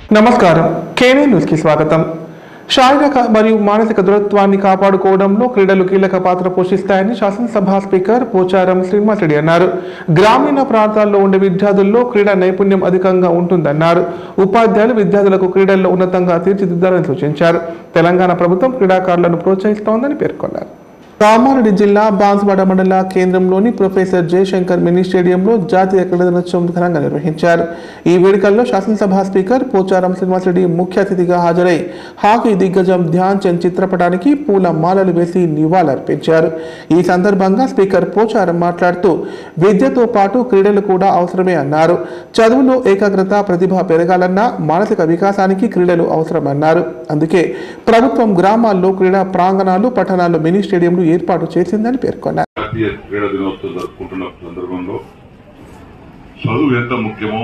నమస్కారం కేనే న్యూస్కి స్వాగతం శారీరక మరియు మానసిక దృఢత్వాన్ని కాపాడుకోవడంలో క్రీడలు కీలక పాత్ర పోషిస్తాయని శాసనసభ స్పీకర్ పోచారం శ్రీనివాసరెడ్డి అన్నారు గ్రామీణ ప్రాంతాల్లో ఉండే విద్యార్థుల్లో క్రీడా నైపుణ్యం అధికంగా ఉంటుందన్నారు ఉపాధ్యాయులు విద్యార్థులకు క్రీడల్లో ఉన్నతంగా తీర్చిదిద్దాలని సూచించారు తెలంగాణ ప్రభుత్వం క్రీడాకారులను ప్రోత్సహిస్తోందని పేర్కొన్నారు కామారెడ్డి జిల్లా బాన్స్వాడ మండల కేంద్రంలోని ప్రొఫెసర్ జయశంకర్ మినీ స్టేడియంలో జాతీయ క్రీడా దినోత్సవం ఘనంగా నిర్వహించారు ఈ వేడుకల్లో శాసనసభ స్పీకర్ పోచారం శ్రీనివాసరెడ్డి ముఖ్య అతిథిగా హాజరై హాకీ దిగ్గజం ధ్యాన్ చంద్ చిత్రపటానికి పూల మాలలు వేసి నివాళులర్పించారు ఈ సందర్భంగా స్పీకర్ పోచారం మాట్లాడుతూ విద్యతో పాటు క్రీడలు కూడా అవసరమే అన్నారు చదువులో ఏకాగ్రత ప్రతిభ పెరగాలన్నా మానసిక వికాసానికి క్రీడలు అవసరమన్నారు అందుకే ప్రభుత్వం గ్రామాల్లో క్రీడా ప్రాంగణాలు పట్టణాల్లో మినీ స్టేడియంలు ఏర్పాటు చేసిందని పేర్కొన్నారు జాతీయ క్రీడా దినోత్సవం జరుపుకుంటున్న సందర్భంలో చదువు ఎంత ముఖ్యమో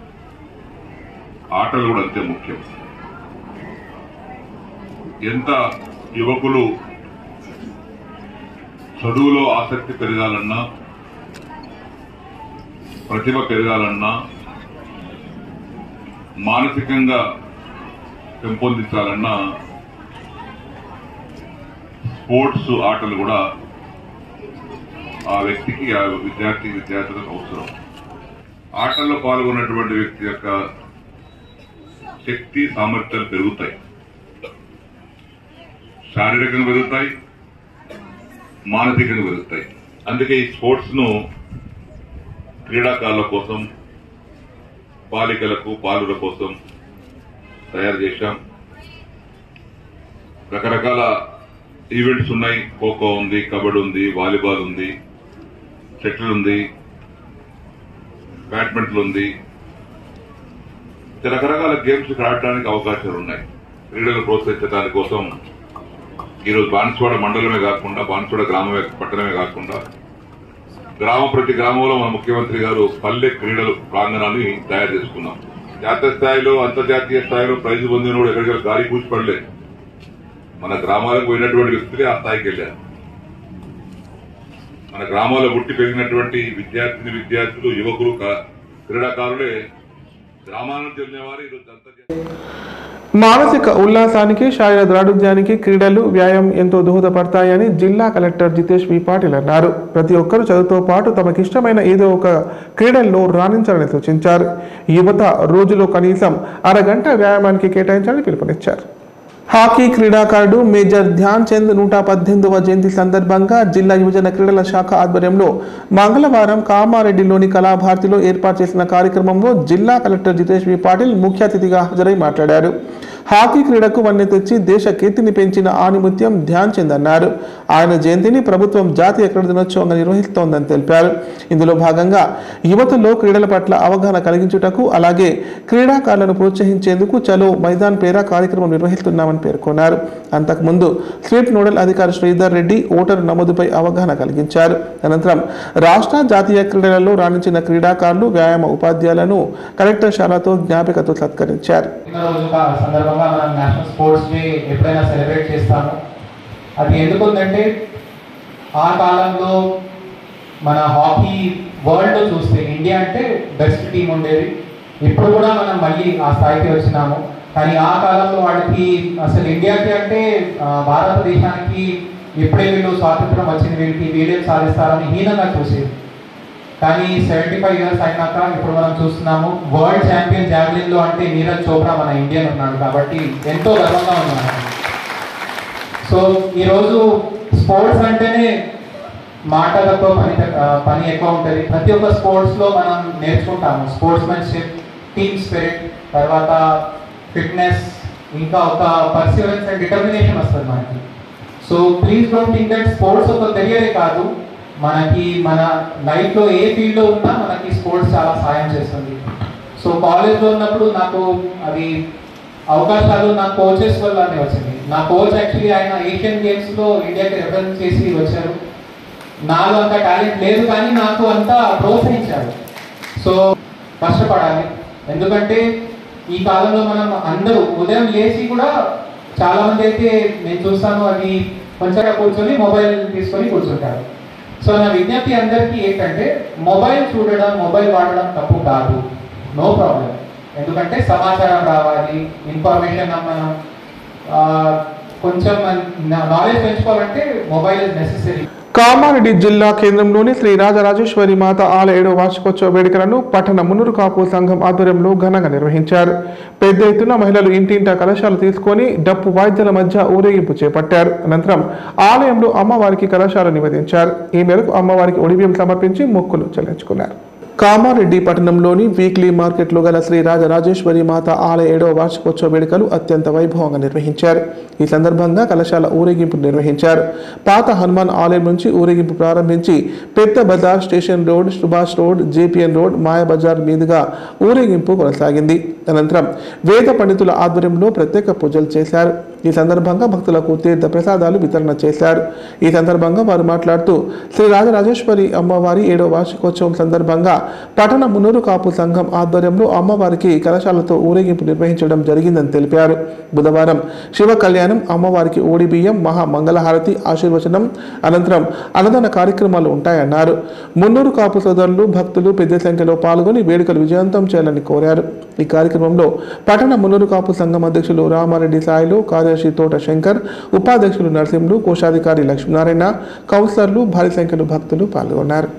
ఆటలు కూడా అంతే ముఖ్యం ఎంత యువకులు చదువులో ఆసక్తి పెరగాలన్నా ప్రతిభ పెరగాలన్నా మానసికంగా పెంపొందించాలన్నా స్పోర్ట్స్ ఆటలు కూడా ఆ వ్యక్తికి ఆ విద్యార్థి విద్యార్థులకు అవసరం ఆటల్లో పాల్గొన్నటువంటి వ్యక్తి యొక్క శక్తి సామర్థ్యాలు పెరుగుతాయి శారీరకంగా పెరుగుతాయి మానసికంగా పెరుగుతాయి అందుకే ఈ స్పోర్ట్స్ ను క్రీడాకారుల కోసం బాలికలకు బాలుల కోసం తయారు చేశాం రకరకాల ఈవెంట్స్ ఉన్నాయి ఖోఖో ఉంది కబడ్డీ ఉంది వాలీబాల్ ఉంది షటిల్ ఉంది బ్యాడ్మింటన్ ఉంది ఇక రకరకాల గేమ్స్ ఇక్కడ ఆడడానికి అవకాశాలు ఉన్నాయి క్రీడలు ప్రోత్సహించడానికి కోసం ఈరోజు బాన్స్వాడ మండలమే కాకుండా బాన్స్వాడ గ్రామమే పట్టణమే కాకుండా గ్రామ ప్రతి గ్రామంలో మన ముఖ్యమంత్రి గారు పల్లె క్రీడలు ప్రాంగణాన్ని తయారు చేసుకున్నాం జాతీయ స్థాయిలో అంతర్జాతీయ స్థాయిలో ప్రైజ్ పొందిన కూడా ఎక్కడికి గాలి కూర్చిపడలేదు మన గ్రామాలకు పోయినటువంటి వ్యక్తులే ఆ స్థాయికి వెళ్ళారు మన గ్రామాల్లో పుట్టి పెరిగినటువంటి విద్యార్థిని విద్యార్థులు యువకులు కా- క్రీడాకారులే గ్రామాల నుంచి వెళ్ళినవారు ఈరోజు అంతర్జాతీయ మానసిక ఉల్లాసానికి శారీర దారుఢ్యానికి క్రీడలు వ్యాయామం ఎంతో దోహదపడతాయని జిల్లా కలెక్టర్ జితేష్ వి పాటిల్ అన్నారు ప్రతి ఒక్కరూ చదువుతో పాటు తమకి ఇష్టమైన ఏదో ఒక క్రీడల్లో రాణించాలని సూచించారు యువత రోజులో కనీసం అరగంట వ్యాయామానికి కేటాయించాలని పిలుపునిచ్చారు హాకీ క్రీడాకారుడు మేజర్ ధ్యాన్ చంద్ నూట పద్దెనిమిదవ జయంతి సందర్భంగా జిల్లా యువజన క్రీడల శాఖ ఆధ్వర్యంలో మంగళవారం కామారెడ్డిలోని కళాభారతిలో ఏర్పాటు చేసిన కార్యక్రమంలో జిల్లా కలెక్టర్ జితేష్ వి పాటిల్ ముఖ్య అతిథిగా హాజరై మాట్లాడారు హాకీ క్రీడకు వన్నె తెచ్చి దేశ కీర్తిని పెంచిన ఆనిముత్యం ధ్యాన్ చంద్ అన్నారు ఆయన జయంతిని ప్రభుత్వం జాతీయ క్రీడా దినోత్సవంగా నిర్వహిస్తోందని తెలిపారు ఇందులో భాగంగా యువతలో క్రీడల పట్ల అవగాహన కలిగించుటకు అలాగే క్రీడాకారులను ప్రోత్సహించేందుకు చలో మైదాన్ పేర కార్యక్రమం నిర్వహిస్తున్నామని పేర్కొన్నారు అంతకుముందు స్వీప్ నోడల్ అధికారి శ్రీధర్ రెడ్డి ఓటరు నమోదుపై అవగాహన కలిగించారు అనంతరం రాష్ట్ర జాతీయ క్రీడలలో రాణించిన క్రీడాకారులు వ్యాయామ ఉపాధ్యాయులను కలెక్టర్ శాలతో జ్ఞాపికతో సత్కరించారు పుట్టినరోజు కా- సందర్భంగా మనం నేషనల్ స్పోర్ట్స్ డే ఎప్పుడైనా సెలబ్రేట్ చేస్తాము అది ఎందుకుందంటే ఆ కాలంలో మన హాకీ వరల్డ్లో చూస్తే ఇండియా అంటే బెస్ట్ టీం ఉండేది ఇప్పుడు కూడా మనం మళ్ళీ ఆ స్థాయికి వచ్చినాము కానీ ఆ కాలంలో వాళ్ళకి అసలు ఇండియాకి అంటే ఆ, భారతదేశానికి ఇప్పుడే వీళ్ళు స్వాతంత్రం వచ్చింది వీళ్ళకి వీళ్ళేం సాధిస్తారని హీనంగా చూసేది కానీ సెవెంటీ ఫైవ్ ఇయర్స్ అయినాక ఇప్పుడు మనం చూస్తున్నాము వరల్డ్ ఛాంపియన్ జావ్లిన్ లో అంటే నీరజ్ చోప్రా మన ఇండియన్ ఉన్నాడు కాబట్టి ఎంతో గర్వంగా ఉన్నాను సో ఈరోజు స్పోర్ట్స్ అంటేనే మాట తక్కువ పని తక్కువ- ఆ, పని ఎక్కువ ఉంటుంది ప్రతి ఒక్క స్పోర్ట్స్ లో మనం నేర్చుకుంటాము స్పోర్ట్స్ మెన్షిప్ టీమ్ స్పిరిట్ తర్వాత ఫిట్నెస్ ఇంకా ఒక పర్సివరెన్స్ అండ్ డిటర్మినేషన్ వస్తుంది మనకి so please don't think that sports ఒక కెరియరే కాదు మనకి మన లైఫ్ లో ఏ ఫీల్డ్ లో ఉన్నా మనకి స్పోర్ట్స్ చాలా సాయం చేస్తుంది సో కాలేజ్ లో ఉన్నప్పుడు నాకు అది అవకాశాలు నా కోచెస్ వల్లనే వచ్చింది నా కోచ్ యాక్చువల్లీ ఆయన ఏషియన్ గేమ్స్ లో ఇండియాకి రిప్రజెంట్ చేసి వచ్చారు నాలో అంత టాలెంట్ లేదు కానీ నాకు అంతా ప్రోత్సహించారు సో కష్టపడాలి ఎందుకంటే ఈ కాలంలో మనం అందరూ ఉదయం లేచి కూడా చాలా మంది అయితే నేను చూస్తాను అది కొంచెం కూర్చొని మొబైల్ తీసుకొని కూర్చుంటారు సో నా విజ్ఞప్తి అందరికీ ఏంటంటే మొబైల్ చూడడం మొబైల్ వాడడం తప్పు కాదు నో ప్రాబ్లం ఎందుకంటే సమాచారం రావాలి ఇన్ఫర్మేషన్ మనం ఆ, కొంచెం నాలెడ్జ్ పెంచుకోవాలంటే మొబైల్ ఇస్ నెసెసరీ కామారెడ్డి జిల్లా కేంద్రంలోని శ్రీ రాజరాజేశ్వరి మాత ఆలయ ఏడవ వార్షికోత్సవ వేడుకలను పట్టణ మున్నూరు కాపు సంఘం ఆధ్వర్యంలో ఘనంగా నిర్వహించారు పెద్ద ఎత్తున మహిళలు ఇంటింటా కలశాలు తీసుకొని డప్పు వాయిద్యాల మధ్య ఊరేగింపు చేపట్టారు అనంతరం ఆలయంలో అమ్మవారికి కలశాలు నివేదించారు ఈ మేరకు అమ్మవారికి ఒడిబియ్యం సమర్పించి మొక్కులు చెల్లించుకున్నారు కామారెడ్డి పట్టణంలోని వీక్లీ మార్కెట్లో గల శ్రీ రాజరాజేశ్వరి మాత ఆలయ ఏడవ వార్షికోత్సవ వేడుకలు అత్యంత వైభవంగా నిర్వహించారు ఈ సందర్భంగా కలశాల ఊరేగింపు నిర్వహించారు పాత హనుమాన్ ఆలయం నుంచి ఊరేగింపు ప్రారంభించి Pedda Bazar station road Subhash road JPN road Maya Bazar మీదుగా ఊరేగింపు కొనసాగింది అనంతరం వేద పండితుల ఆధ్వర్యంలో ప్రత్యేక పూజలు చేశారు ఈ సందర్భంగా భక్తులకు తీర్థ ప్రసాదాలు వితరణ చేశారు ఈ సందర్భంగా వారు మాట్లాడుతూ శ్రీ రాజరాజేశ్వరి అమ్మవారి ఏడవ వార్షికోత్సవం సందర్భంగా పట్టణ మున్నూరు కాపు సంఘం ఆధ్వర్యంలో అమ్మవారికి కలశాలతో ఊరేగింపు నిర్వహించడం జరిగిందని తెలిపారు బుధవారం శివ కళ్యాణం అమ్మవారికి ఓడి బియ్యం మహా మంగళహారతి ఆశీర్వచనం అనంతరం అన్నదాన కార్యక్రమాలు ఉంటాయన్నారు మున్నూరు కాపు సోదరులు భక్తులు పెద్ద సంఖ్యలో పాల్గొని వేడుకలు విజయవంతం చేయాలని కోరారు ఈ కార్యక్రమంలో పట్టణ మున్నూరు కాపు సంఘం అధ్యక్షులు రామారెడ్డి సాయిలు కార్యదర్శి తోట శంకర్ ఉపాధ్యక్షులు నరసింహులు కోశాధికారి లక్ష్మీనారాయణ కౌన్సిలర్లు భారీ సంఖ్యలో భక్తులు పాల్గొన్నారు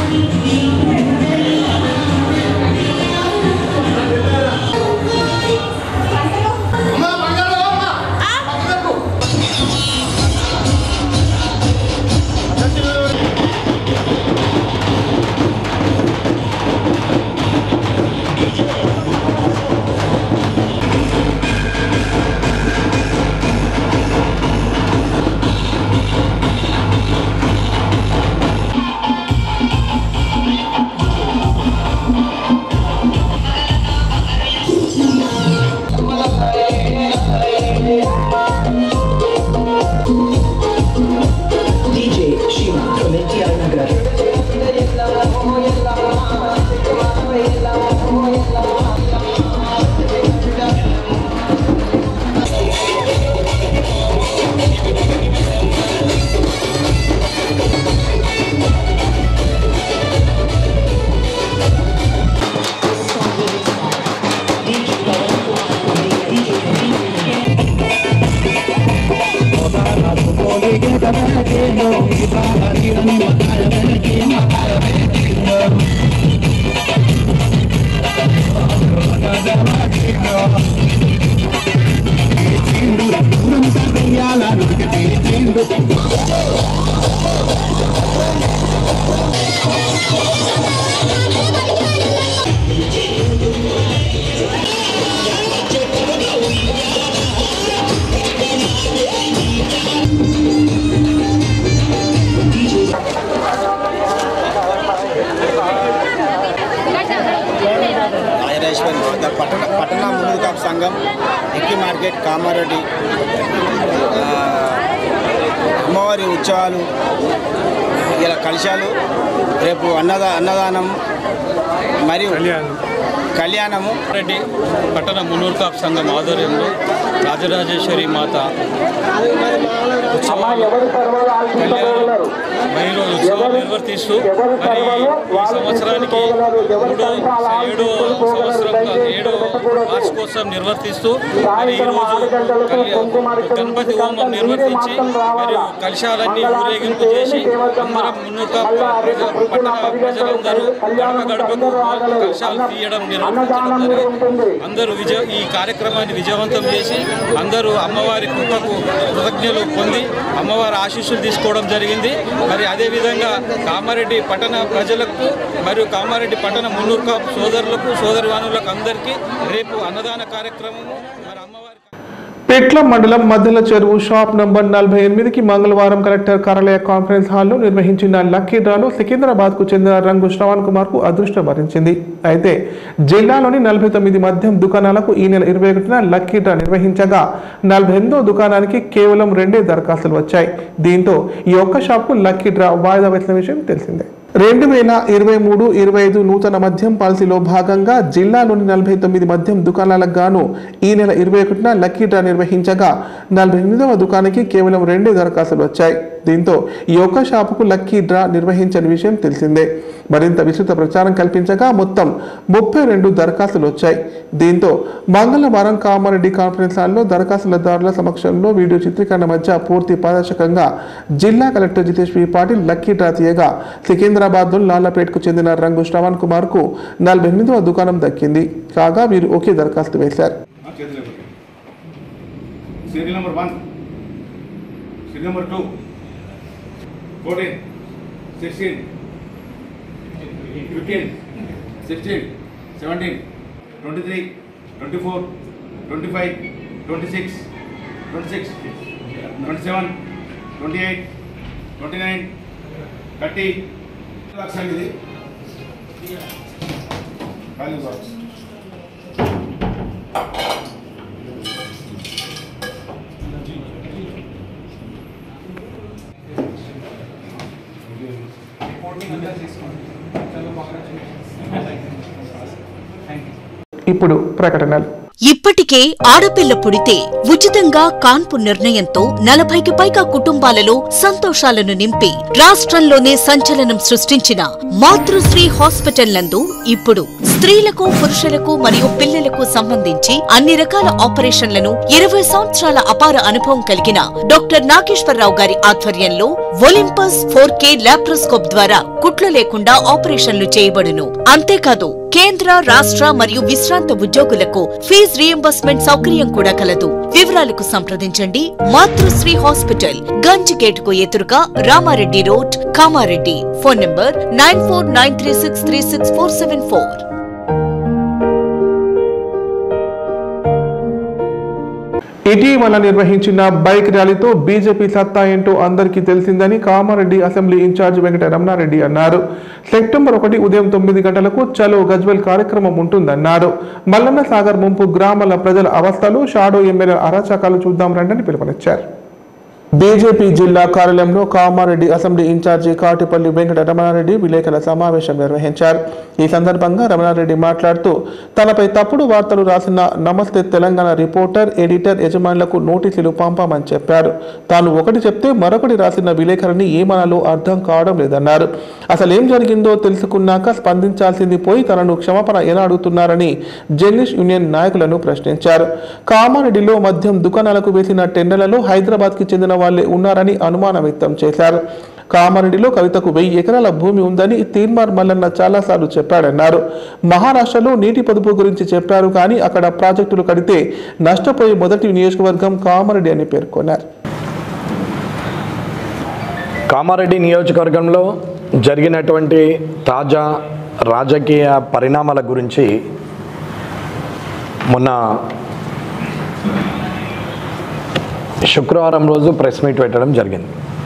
DJ Shiva from NTR Nagar. Rajarajeshwari మాత పట్టణ పట్టణ మునుగు కాపు సంఘం ఎక్కి మార్కెట్ కామారెడ్డి ఆ, అమ్మవారి ఉత్సవాలు ఇలా కలశాలు రేపు అన్నదా అన్నదానం మరియు కళ్యాణము రెడ్డి పట్టణ మున్నూరు కాపు సంఘం ఆధ్వర్యంలో రాజరాజేశ్వరి మాత ఉత్సవాలు కళ్యాణం మహిళలు ఉత్సవాలు నిర్వర్తిస్తూ మరి ఈ సంవత్సరానికి మూడో ఏడో సంవత్సరం ఏడో వార్షికోత్సవం నిర్వర్తిస్తూ మరి ఈరోజు కళ్యాణ- గణపతి హోమం నిర్వర్తించి మరియు కలశాలన్నీ ఊరేగింపు చేసి అందరం మున్నూరు కాపు ప్రజ- పట్టణ ప్రజలందరూ గడప గడపకు కలశాలు తీయడం నిర్వహించడం జరిగింది అందరూ విజయ ఈ కార్యక్రమాన్ని విజయవంతం చేసి అందరూ అమ్మవారి కృపకు కృతజ్ఞతలు పొంది అమ్మవారి ఆశీస్సులు తీసుకోవడం జరిగింది మరి అదేవిధంగా కామారెడ్డి పట్టణ ప్రజలకు మరియు కామారెడ్డి పట్టణ మున్నూరు కాపు సోదరులకు సోదరివానులకు అందరికీ రేపు అన్నదాన కార్యక్రమము మరి అమ్మవారి పెట్ల మండలం మద్దెల చెరువు షాప్ నంబర్ నలభై ఎనిమిదికి మంగళవారం కలెక్టర్ కార్యాలయ కాన్ఫరెన్స్ హాల్లో నిర్వహించిన లక్కీ డ్రాలో సికింద్రాబాద్ కు చెందిన రంగు శ్రవణ్ కుమార్ కు అదృష్టం వరించింది అయితే జిల్లాలోని నలభై తొమ్మిది మద్యం దుకాణాలకు ఈ నెల ఇరవై ఒకటిన లక్కీ డ్రా నిర్వహించగా నలభై ఎనిమిదో దుకాణానికి కేవలం రెండే దరఖాస్తులు వచ్చాయి దీంతో ఈ ఒక్క షాప్కు లక్కీ డ్రా వాయిదా వేసిన విషయం తెలిసిందే రెండు వేల ఇరవై మూడు ఇరవై ఐదు నూతన మద్యం పాలసీలో భాగంగా జిల్లాలోని నలభై తొమ్మిది మద్యం దుకాణాలకు గాను ఈ నెల ఇరవై ఒకటిన లక్కీ డ్రా నిర్వహించగా నలభై ఎనిమిదవ దుకాణానికి కేవలం రెండే దరఖాస్తులు వచ్చాయి దీంతో ఈ ఒక్క షాపుకు లక్కీ డ్రా నిర్వహించని విషయం తెలిసిందే మరింత విస్తృత ప్రచారం కల్పించగా మొత్తం ముప్పై రెండు దరఖాస్తులు వచ్చాయి దీంతో మంగళవారం కామారెడ్డి కాన్ఫరెన్స్ హాల్లో దరఖాస్తుదారుల సమక్షంలో వీడియో చిత్రీకరణ మధ్య పూర్తి పారదర్శకంగా జిల్లా collector Jitesh V Patil lucky draw తీయగా సికింద్రాబాద్ లాలపేటకు చెందిన రంగు శ్రవణ్ కుమార్ కు నలభై ఎనిమిదవ దుకాణం దక్కింది కాగా వీరు ఒకే దరఖాస్తు వేశారు serial number one serial number two fourteen sixteen fifteen sixteen seventeen twenty three twenty four twenty five twenty six twenty six twenty seven twenty eight twenty nine thirty లక్ష ఇది ఖాళీ బాక్స్ ఇప్పుడు ప్రకటనలు ఇప్పటికే ఆడపిల్ల పుడితే ఉచితంగా కాన్పు నిర్ణయంతో నలభైకి పైగా కుటుంబాలలో సంతోషాలను నింపి రాష్ట్రంలోనే సంచలనం సృష్టించిన మాతృశ్రీ హాస్పిటల్ నందు ఇప్పుడు స్త్రీలకు పురుషులకు మరియు పిల్లలకు సంబంధించి అన్ని రకాల ఆపరేషన్లను ఇరవై సంవత్సరాల అపార అనుభవం కలిగిన డాక్టర్ నాగేశ్వరరావు గారి ఆధ్వర్యంలో ఒలింపస్ ఫోర్ కే లాప్రోస్కోప్ ద్వారా కుట్లు లేకుండా ఆపరేషన్లు చేయబడును అంతేకాదు కేంద్ర రాష్ట్ర మరియు విశ్రాంత ఉద్యోగులకు ఫీజ్ రియంబర్స్మెంట్ సౌకర్యం కూడా కలదు వివరాలకు సంప్రదించండి మాతృశ్రీ హాస్పిటల్ గంజ్ గేట్ కు ఎదురుగా Ramareddy road Kamareddy phone number nine four nine three six three six four seven four ఇటీవల నిర్వహించిన బైక్ ర్యాలీతో బీజేపీ సత్తా ఏంటో అందరికీ తెలిసిందని కామారెడ్డి అసెంబ్లీ ఇన్ఛార్జ్ వెంకట రమణారెడ్డి అన్నారు సెప్టెంబర్ ఒకటి ఉదయం తొమ్మిది గంటలకు చలో గజ్వెల్ కార్యక్రమం ఉంటుందన్నారు మల్లన్న సాగర్ ముంపు గ్రామాల ప్రజల అవస్థలు షాడో ఎమ్మెల్యే అరాచకాలు చూద్దాం రండని పిలుపునిచ్చారు బీజేపీ జిల్లా కార్యాలయంలో కామారెడ్డి అసెంబ్లీ ఇన్ఛార్జి కాటిపల్లి వెంకట రమణారెడ్డి విలేకరుల సమావేశం నిర్వహించారు ఈ సందర్భంగా రమణారెడ్డి మాట్లాడుతూ తనపై తప్పుడు వార్తలు రాసిన నమస్తే తెలంగాణ రిపోర్టర్ ఎడిటర్ యజమానులకు నోటీసులు పంపామని చెప్పారు తాను ఒకటి చెప్తే మరొకటి రాసిన విలేకరిని ఏమనాలో అర్థం కావడం లేదన్నారు అసలు ఏం జరిగిందో తెలుసుకున్నాక స్పందించాల్సింది పోయి తనను క్షమాపణ ఎలా అడుగుతున్నారని జర్నలిస్ట్ యూనియన్ నాయకులను ప్రశ్నించారు కామారెడ్డిలో మద్యం దుకాణాలకు వేసిన టెండర్లలో హైదరాబాద్ కి చెందిన వాళ్ళే ఉన్నారని అనుమానం వ్యక్తం చేశారు కామారెడ్డిలో కవితకు వెయ్యి ఎకరాల భూమి ఉందని తీర్మార్ మల్లన్న చాలాసార్లు చెప్పాడన్నారు మహారాష్ట్రలో నీటి పొదుపు గురించి చెప్పారు కానీ అక్కడ ప్రాజెక్టులు కడితే నష్టపోయే మొదటి నియోజకవర్గం కామారెడ్డి అని పేర్కొన్నారు కామారెడ్డి నియోజకవర్గంలో జరిగినటువంటి తాజా రాజకీయ పరిణామాల గురించి మొన్న శుక్రవారం రోజు ప్రెస్ మీట్ పెట్టడం జరిగింది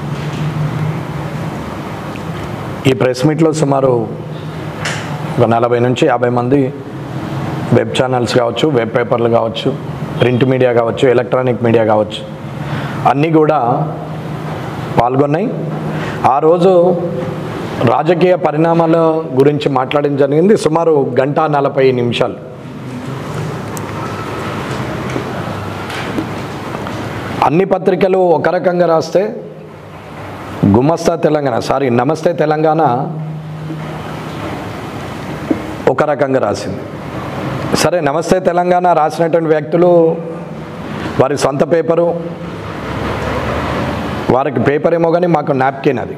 ఈ ప్రెస్ మీట్లో సుమారు ఒక నలభై నుంచి యాభై మంది వెబ్ ఛానల్స్ కావచ్చు వెబ్ పేపర్లు కావచ్చు ప్రింట్ మీడియా కావచ్చు ఎలక్ట్రానిక్ మీడియా కావచ్చు అన్నీ కూడా పాల్గొన్నాయి ఆ రోజు రాజకీయ పరిణామాల గురించి మాట్లాడడం జరిగింది సుమారు గంట నలభై నిమిషాలు అన్ని పత్రికలు ఒక రకంగా రాస్తే గుమస్తా తెలంగాణ సారీ నమస్తే తెలంగాణ ఒక రకంగా రాసింది సరే నమస్తే తెలంగాణ రాసినటువంటి వ్యక్తులు వారి సొంత పేపరు వారికి పేపర్ ఏమో కానీ మాకు నాప్కిన్ అది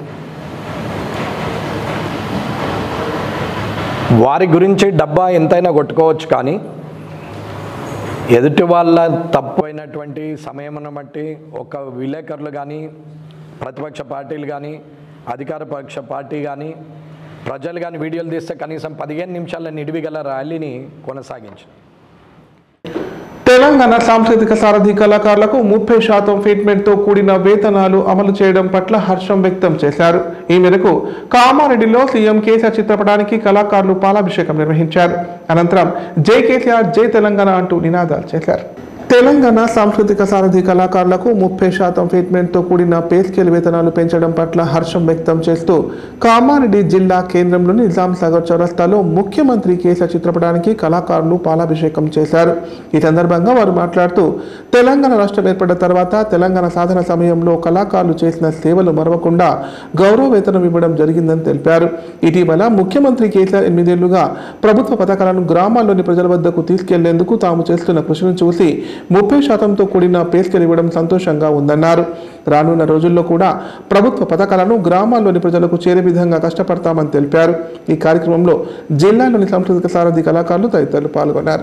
వారి గురించి డబ్బా ఎంతైనా కొట్టుకోవచ్చు కానీ ఎదుటి వాళ్ళ తప్పు అయినటువంటి సమయమును బట్టి ఒక విలేకరులు కానీ ప్రతిపక్ష పార్టీలు కానీ అధికార పక్ష పార్టీ కానీ ప్రజలు కానీ వీడియోలు తీస్తే కనీసం పదిహేను నిమిషాల నిడివిగల ర్యాలీని కొనసాగించారు తెలంగాణ సాంస్కృతిక సారథి కళాకారులకు ముప్పై శాతం ఫిట్మెంట్తో కూడిన వేతనాలు అమలు చేయడం పట్ల హర్షం వ్యక్తం చేశారు ఈ మేరకు కామారెడ్డిలో సీఎం కేసీఆర్ చిత్రపటానికి కళాకారులు పాలాభిషేకం నిర్వహించారు అనంతరం జై కేసీఆర్ జై తెలంగాణ అంటూ నినాదాలు చేశారు తెలంగాణ సాంస్కృతిక సారథి కళాకారులకు ముప్పై శాతం ఫిట్మెంట్తో కూడిన పే స్కేల్ వేతనాలు పెంచడం పట్ల హర్షం వ్యక్తం చేస్తూ కామారెడ్డి జిల్లా కేంద్రంలోని నిజాం సాగర్ చౌరస్తాలో ముఖ్యమంత్రి కేసీఆర్ చిత్రపటానికి కళాకారులు పాలాభిషేకం చేశారు ఈ సందర్భంగా వారు మాట్లాడుతూ తెలంగాణ రాష్ట్రం ఏర్పడిన తర్వాత తెలంగాణ సాధన సమయంలో కళాకారులు చేసిన సేవలు మరవకుండా గౌరవ వేతనం ఇవ్వడం జరిగిందని తెలిపారు ఇటీవల ముఖ్యమంత్రి కేసీఆర్ ఎనిమిదేళ్లుగా ప్రభుత్వ పథకాలను గ్రామాల్లోని ప్రజల వద్దకు తీసుకెళ్లేందుకు తాము చేస్తున్న కృషిని చూసి ముప్పై శాతంతో కూడిన పేస్కెల్ ఇవ్వడం సంతోషంగా ఉందన్నారు రానున్న రోజుల్లో కూడా ప్రభుత్వ పథకాలను గ్రామాల్లోని ప్రజలకు చేరే విధంగా కష్టపడతామని తెలిపారు ఈ కార్యక్రమంలో జిల్లాలోని సాంస్కృతిక సారథి కళాకారులు తదితరులు పాల్గొన్నారు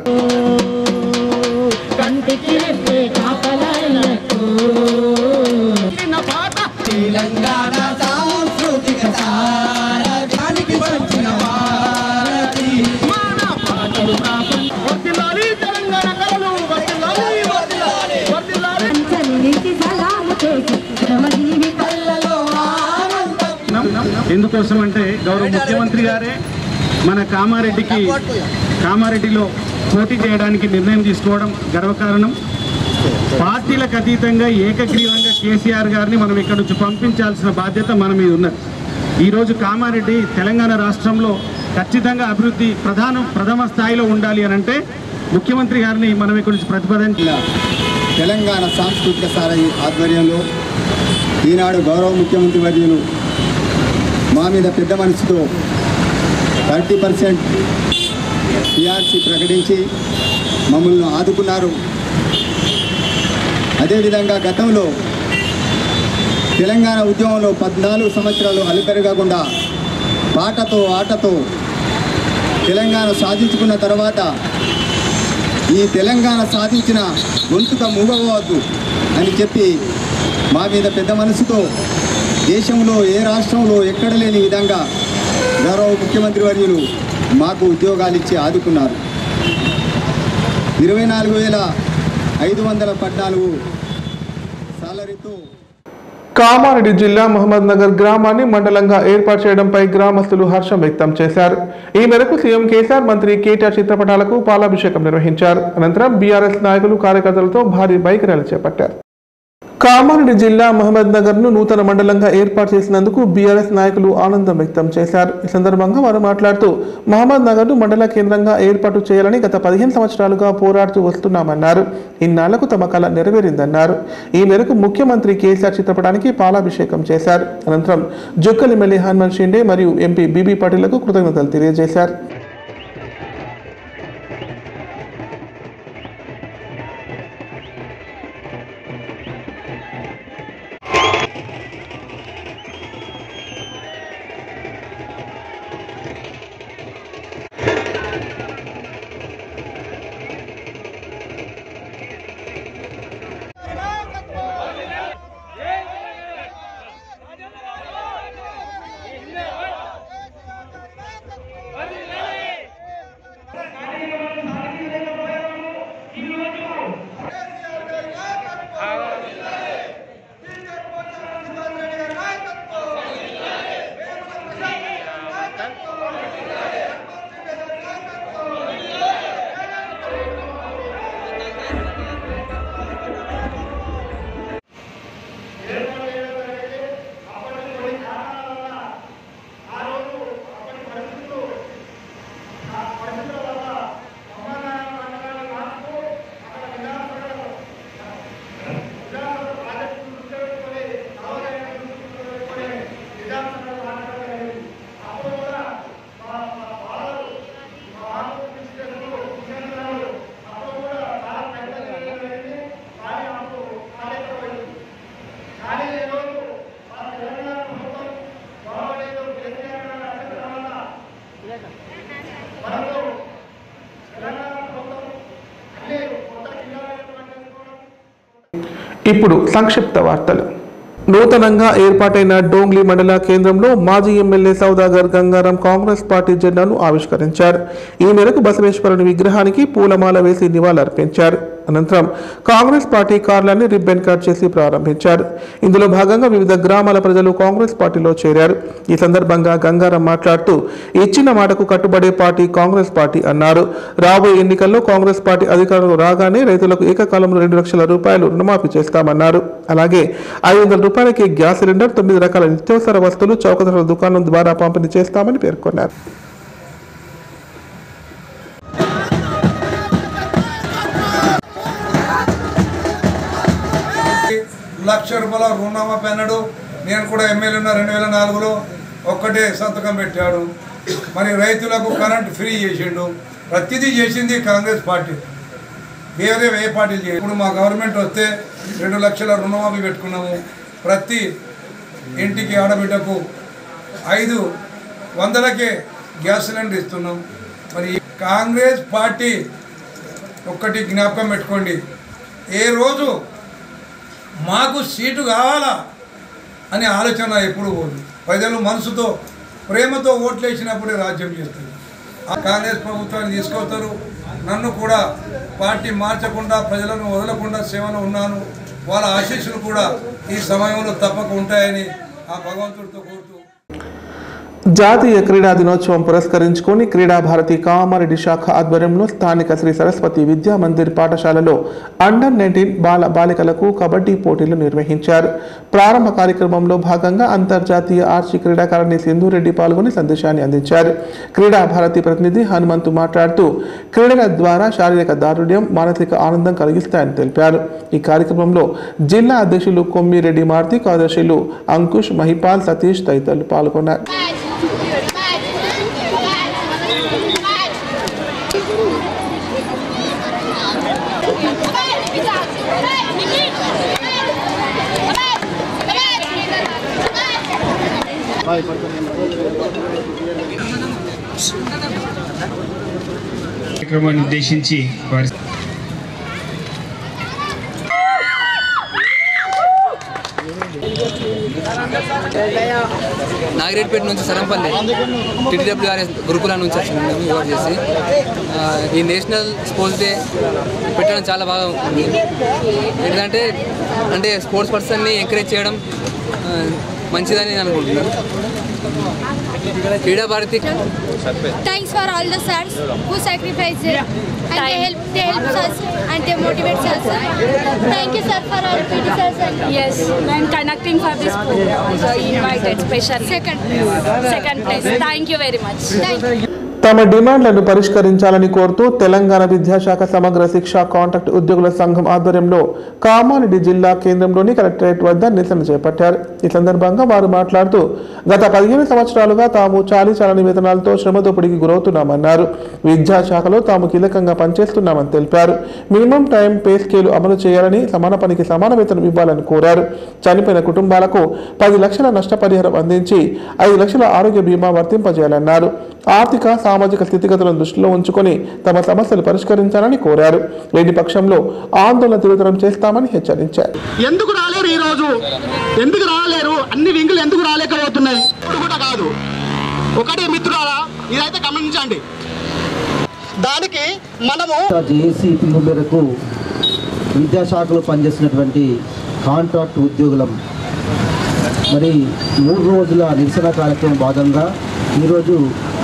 తెలంగాణ సాంస్కృతిక సారానికి వచ్చిన వారధి మన పాటలు వర్తిల్లాలి తెలంగాణ కళలు వర్తిల్లాలి వర్తిల్లాలి వర్తిల్లాలి కళ్ళలో ఆనందం ఎందుకోసం అంటే గౌరవ ముఖ్యమంత్రి గారే మన కామారెడ్డికి కామారెడ్డిలో పోటీ చేయడానికి నిర్ణయం తీసుకోవడం గర్వకారణం పార్టీలకు అతీతంగా ఏకగ్రీవంగా కేసీఆర్ గారిని మనం ఇక్కడ నుంచి పంపించాల్సిన బాధ్యత మన మీద ఉన్నది ఈరోజు కామారెడ్డి తెలంగాణ రాష్ట్రంలో ఖచ్చితంగా అభివృద్ధి ప్రధాన ప్రథమ స్థాయిలో ఉండాలి అని అంటే ముఖ్యమంత్రి గారిని మనం ఇక్కడ నుంచి ప్రతిపాదించిన తెలంగాణ సాంస్కృతిక సారథి ఆధ్వర్యంలో ఈనాడు గౌరవ ముఖ్యమంత్రి వర్యులు మా మీద పెద్ద మనసుతో థర్టీ పర్సెంట్ టీఆర్సీ ప్రకటించి మమ్మల్ని ఆదుకున్నారు అదేవిధంగా గతంలో తెలంగాణ ఉద్యమంలో పద్నాలుగు సంవత్సరాలు అలుపెరగకుండా పాటతో ఆటతో తెలంగాణ సాధించుకున్న తర్వాత ఈ తెలంగాణ సాధించిన గొంతుక మూగవద్దు అని చెప్పి మా మీద పెద్ద మనసుతో దేశంలో ఏ రాష్ట్రంలో ఎక్కడ లేని విధంగా గౌరవ ముఖ్యమంత్రి వర్యులు మాకు ఉద్యోగాలు ఇచ్చి ఆదుకున్నారు ఇరవై నాలుగు వేల ఐదు వందల పద్నాలుగు సాలరీతో కామారెడ్డి జిల్లా మహమ్మద్ నగర్ గ్రామాన్ని మండలంగా ఏర్పాటు చేయడంపై గ్రామస్తులు హర్షం వ్యక్తం చేశారు ఈ మేరకు సీఎం కేసీఆర్ మంత్రి కేటీఆర్ చిత్రపటాలకు పాలాభిషేకం నిర్వహించారు అనంతరం బీఆర్ఎస్ నాయకులు కార్యకర్తలతో భారీ బైక్ ర్యాలీ చేపట్టారు కామారెడ్డి జిల్లా మహమ్మద్ నగర్ ను నూతన మండలంగా ఏర్పాటు చేసినందుకు బీఆర్ఎస్ నాయకులు ఆనందం వ్యక్తం చేశారు ఈ సందర్భంగా వారు మాట్లాడుతూ మహమ్మద్ నగర్ ను మండల కేంద్రంగా ఏర్పాటు చేయాలని గత పదిహేను సంవత్సరాలుగా పోరాడుతూ వస్తున్నామన్నారు ఇన్నాళ్లకు తమ కళ నెరవేరిందన్నారు ఈ మేరకు ముఖ్యమంత్రి కేసీఆర్ చిత్రపటానికి పాలాభిషేకం చేశారు అనంతరం జుక్కల్ ఎమ్మెల్యే హనుమంత్ షిండే మరియు ఎంపీ బీబీ పాటిల్లకు కృతజ్ఞతలు తెలియజేశారు ఇప్పుడు సంక్షిప్త వార్తలు నూతనంగా ఏర్పాటైన డోంగ్లీ మండల కేంద్రంలో మాజీ MLA Saudagar Gangaram Congress party జెండాను ఆవిష్కరించారు ఈ మేరకు బసవేశ్వరుని విగ్రహానికి పూలమాల వేసి నివాళులర్పించారు అనంతరం కాంగ్రెస్ పార్టీ కార్యాలయాన్ని రిబ్బన్ కట్ చేసి ప్రారంభించారు ఇందులో భాగంగా వివిధ గ్రామాల ప్రజలు కాంగ్రెస్ పార్టీలో చేరారు ఈ సందర్భంగా గంగారం మాట్లాడుతూ ఇచ్చిన మాటకు కట్టుబడే పార్టీ కాంగ్రెస్ పార్టీ అన్నారు రాబోయే ఎన్నికల్లో కాంగ్రెస్ పార్టీ అధికారంలో రాగానే రైతులకు ఏకకాలంలో రెండు లక్షల రూపాయలు రుణమాఫీ చేస్తామన్నారు అలాగే ఐదు వందల రూపాయలకి గ్యాస్ సిలిండర్ తొమ్మిది రకాల నిత్యావసర వస్తువులు చౌక ధరల దుకాణం ద్వారా పంపిణీ చేస్తామని పేర్కొన్నారు లక్ష రూపాయల రుణమాఫీ అన్నాడు నేను కూడా ఎమ్మెల్యే ఉన్న రెండు వేల నాలుగులో ఒక్కటే సంతకం పెట్టాడు మరి రైతులకు కరెంట్ ఫ్రీ చేసిండు ప్రతిదీ చేసింది కాంగ్రెస్ పార్టీ వేరే ఏ పార్టీలు చేయ ఇప్పుడు మా గవర్నమెంట్ వస్తే రెండు లక్షల రుణమాఫీ పెట్టుకున్నాము ప్రతి ఇంటికి ఆడబిడ్డకు ఐదు వందలకే గ్యాస్ సిలిండర్ ఇస్తున్నాం మరి కాంగ్రెస్ పార్టీ ఒక్కటి జ్ఞాపకం పెట్టుకోండి ఏ రోజు మాకు సీటు కావాలా అనే ఆలోచన ఎప్పుడు పోదు ప్రజలు మనసుతో ప్రేమతో ఓట్లు వేసినప్పుడే రాజ్యం చేస్తారు ఆ కాంగ్రెస్ ప్రభుత్వాన్ని తీసుకొస్తారు నన్ను కూడా పార్టీ మార్చకుండా ప్రజలను వదలకుండా సేవలో ఉన్నాను వాళ్ళ ఆశీస్సులు కూడా ఈ సమయంలో తప్పక ఉంటాయని ఆ భగవంతుడితో కోరుతూ జాతీయ క్రీడా దినోత్సవం పురస్కరించుకొని క్రీడా భారతి కామారెడ్డి శాఖ ఆధ్వర్యంలో స్థానిక శ్రీ సరస్వతి విద్యా మందిర్ పాఠశాలలో అండర్ నైన్టీన్ బాల బాలికలకు కబడ్డీ పోటీలు నిర్వహించారు ప్రారంభ కార్యక్రమంలో భాగంగా అంతర్జాతీయ ఆర్చి క్రీడాకారిణి సింధురెడ్డి పాల్గొని సందేశాన్ని అందించారు క్రీడా భారతి ప్రతినిధి హనుమంతు మాట్లాడుతూ క్రీడల ద్వారా శారీరక దారుఢ్యం మానసిక ఆనందం కలిగిస్తాయని తెలిపారు ఈ కార్యక్రమంలో జిల్లా అధ్యక్షులు కొమ్మిరెడ్డి మారుతి కార్యదర్శులు అంకుష్ మహిపాల్ సతీష్ తదితరులు పాల్గొన్నారు కార్యక్రమాన్ని ఉద్దేశించి వారి నాగిరెడ్డిపేట నుంచి సరంపల్లి టీడీడబ్ల్యూఆర్ఎస్ గురుకుల నుంచి వచ్చింది మేము యువర్ చేసి ఆ, ఈ నేషనల్ స్పోర్ట్స్ డే పెట్టడం చాలా బాగా ఉంది ఎందుకంటే అంటే స్పోర్ట్స్ పర్సన్ని ఎంకరేజ్ చేయడం ఆ, మంచిదని నేను అనుకుంటున్నాను క్రీడా Bharati Thanks for all the sons who sacrifice it and they help they help us and they motivate us. Thank you sir for all PT sir. Yes, and conducting for this program. So invited special. Second. Second place. Thank you very much. Thank you. తమ డిమాండ్లను పరిష్కరించాలని కోరుతూ తెలంగాణ విద్యాశాఖ సమగ్ర శిక్ష contract ఉద్యోగుల సంఘం ఆధ్వర్యంలో కామారెడ్డి జిల్లా కేంద్రంలోని కలెక్టరేట్ వద్ద నిరసన చేపట్టారు ఈ సందర్భంగా వారు మాట్లాడుతూ గత పదిహేను సంవత్సరాలుగా తాము చాలీ చాలని వేతనాలతో శ్రమ దోపిడీకి గురవుతున్నామన్నారు విద్యాశాఖలో తాము కీలకంగా పనిచేస్తున్నామని తెలిపారు మినిమం టైం పే స్కేలు అమలు చేయాలని సమాన పనికి సమాన వేతనం ఇవ్వాలని కోరారు చనిపోయిన కుటుంబాలకు పది లక్షల నష్టపరిహారం అందించి ఐదు లక్షల ఆరోగ్య బీమా వర్తింపజేయాలన్నారు ఆర్థిక సామాజిక స్థితిగతులను దృష్టిలో ఉంచుకొని తమ సమస్యలు పరిష్కరించాలని కోరారు లేని పక్షంలో ఆందోళన తీవ్రతరం చేస్తామని హెచ్చరించారు ఎందుకు రాలేరు ఈ రోజు ఎందుకు రాలేరు అన్ని వింగులు ఎందుకు రాలేకపోతున్నాయి ఇప్పుడు కూడా కాదు ఒకటి మిత్రులారా ఇదైతే గమనించండి దానికి మనము జేఏసీ పిలుపు మేరకు విద్యాశాఖలో పనిచేసినటువంటి కాంట్రాక్ట్ ఉద్యోగులం మరి మూడు రోజుల నిరసన కార్యక్రమం భాగంగా ఈరోజు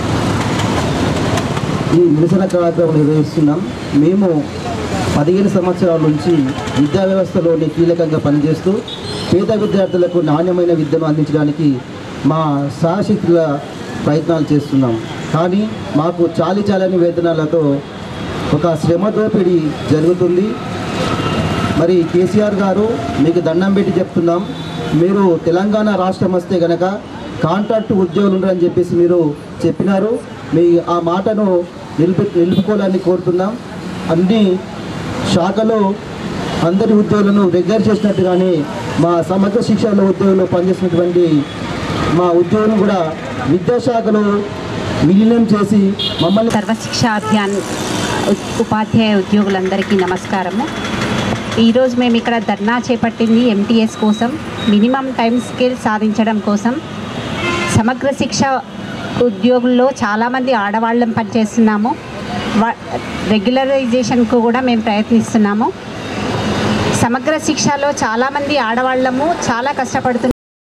ఈ నిరసన కార్యక్రమం నిర్వహిస్తున్నాం మేము పదిహేను సంవత్సరాల నుంచి విద్యా వ్యవస్థలోని కీలకంగా పనిచేస్తూ పేద విద్యార్థులకు నాణ్యమైన విద్యను అందించడానికి మా సాహశక్తుల ప్రయత్నాలు చేస్తున్నాం కానీ మాకు చాలి చాలని వేతనాలతో ఒక శ్రమ దోపిడీ జరుగుతుంది మరి కేసీఆర్ గారు మీకు దండం పెట్టి చెప్తున్నాం మీరు తెలంగాణ రాష్ట్రం వస్తే గనక కాంట్రాక్ట్ ఉద్యోగులు ఉండరని చెప్పేసి మీరు చెప్పినారు మీ ఆ మాటను నిలుపు నిలుపుకోవాలని కోరుతున్నాం అన్ని శాఖలో అందరి ఉద్యోగులను దగ్గర చేసినట్టుగానే మా సమగ్ర శిక్షణ ఉద్యోగులు పనిచేసినటువంటి మా ఉద్యోగులను కూడా విద్యాశాఖలో విలీనం చేసి మమ్మల్ని సర్వశిక్షా అభియాన్ ఉ- ఉపాధ్యాయ ఉద్యోగులందరికీ నమస్కారము ఈరోజు మేము ఇక్కడ ధర్నా చేపట్టింది ఎంటీఎస్ కోసం మినిమం టైం స్కిల్ సాధించడం కోసం సమగ్ర శిక్ష ఉద్యోగుల్లో చాలామంది ఆడవాళ్ళం పనిచేస్తున్నాము రెగ్యులరైజేషన్కు కూడా మేము ప్రయత్నిస్తున్నాము సమగ్ర శిక్షలో చాలామంది ఆడవాళ్ళము చాలా కష్టపడుతున్నాము